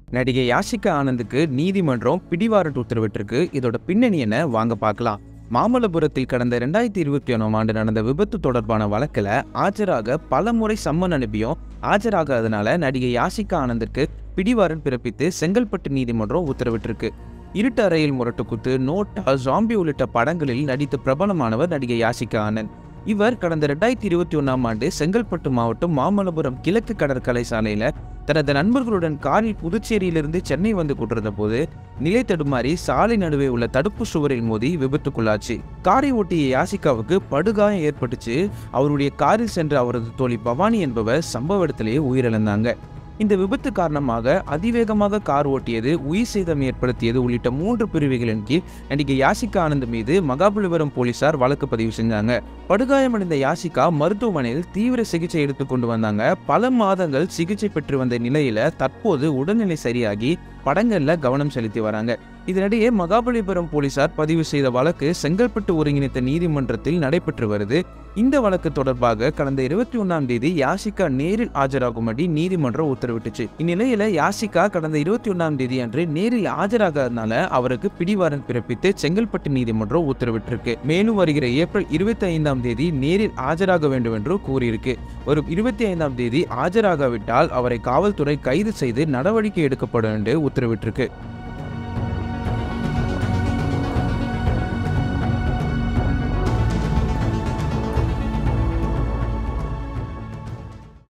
நடிகை யாஷிகா ஆனந்துக்கு நீதிமன்றம் பிடிவாரண்ட் உத்தரவிட்டிருக்கு இதோட பின்னணி என்ன வாங்க பார்க்கலாம் மாமல்லபுரத்தில் கடந்த ரெண்டாயிரத்தி இருபத்தி ஒன்றாம் ஆண்டு நடந்த விபத்து தொடர்பான வழக்கில் ஆஜராக பல முறை சம்மன் அனுப்பியும் ஆஜராகாதனால நடிகை யாஷிகா ஆனந்திற்கு பிடிவாரண்ட் பிறப்பித்து செங்கல்பட்டு நீதிமன்றம் உத்தரவிட்டிருக்கு இருட்டு அறையில் முரட்டுக்குத்து நோட்டா ஜாம்பி உள்ளிட்ட படங்களில் நடித்து பிரபலமானவர் நடிகை யாஷிகா ஆனந்த் இவர் கடந்த ரெண்டாயிரத்தி இருபத்தி ஒன்றாம் ஆண்டு செங்கல்பட்டு மாவட்டம் மாமல்லபுரம் கிழக்கு கடற்கரை சாலையில தனது நண்பர்களுடன் காரில் புதுச்சேரியிலிருந்து சென்னை வந்து கொண்டிருந்த போது நிலை தடுமாறி சாலை நடுவே உள்ள தடுப்பு சுவரில் மோதி விபத்துக்குள்ளாச்சு காரை ஓட்டிய யாசிகாவுக்கு படுகாயம் ஏற்பட்டுச்சு அவருடைய காரில் சென்ற அவரது தோழி பவானி என்பவர் சம்பவ இடத்திலேயே உயிரிழந்தாங்க இந்த விபத்து காரணமாக அதிவேகமாக கார் ஓட்டியது உயிர் சேதம் ஏற்படுத்தியது உள்ளிட்ட மூன்று பிரிவுகளின் கீழ் நடிகை யாசிகா ஆனந்த் மீது மகாபலிபுரம் போலீசார் வழக்கு பதிவு செஞ்சாங்க படுகாயமடைந்த யாசிகா மருத்துவமனையில் தீவிர சிகிச்சை எடுத்துக்கொண்டு வந்தாங்க பல மாதங்கள் சிகிச்சை பெற்று வந்த நிலையில தற்போது உடல்நிலை சரியாகி படங்கள்ல கவனம் செலுத்தி வராங்க இதனிடையே மகாபலிபுரம் போலீசார் பதிவு செய்த வழக்கு செங்கல்பட்டு ஒருங்கிணைத்த நீதிமன்றத்தில் நடைபெற்று வருது இந்த வழக்கு தொடர்பாக கடந்த இருபத்தி ஒன்னாம் தேதி யாசிகா நேரில் ஆஜராகும்படி நீதிமன்றம் உத்தரவிட்டுச்சு இந்நிலையில யாசிகா கடந்த இருபத்தி ஒன்னாம் தேதி அன்று நேரில் ஆஜராகாதனால அவருக்கு பிடிவாரண்ட் பிறப்பித்து செங்கல்பட்டு நீதிமன்றம் உத்தரவிட்டிருக்கு மேலும் வருகிற ஏப்ரல் இருபத்தி ஐந்தாம் தேதி நேரில் ஆஜராக வேண்டும் என்று கூறியிருக்கு வரும் இருபத்தி ஐந்தாம் தேதி ஆஜராகாவிட்டால் அவரை காவல்துறை கைது செய்து நடவடிக்கை எடுக்கப்படும் என்று உத்தரவிட்டிருக்கு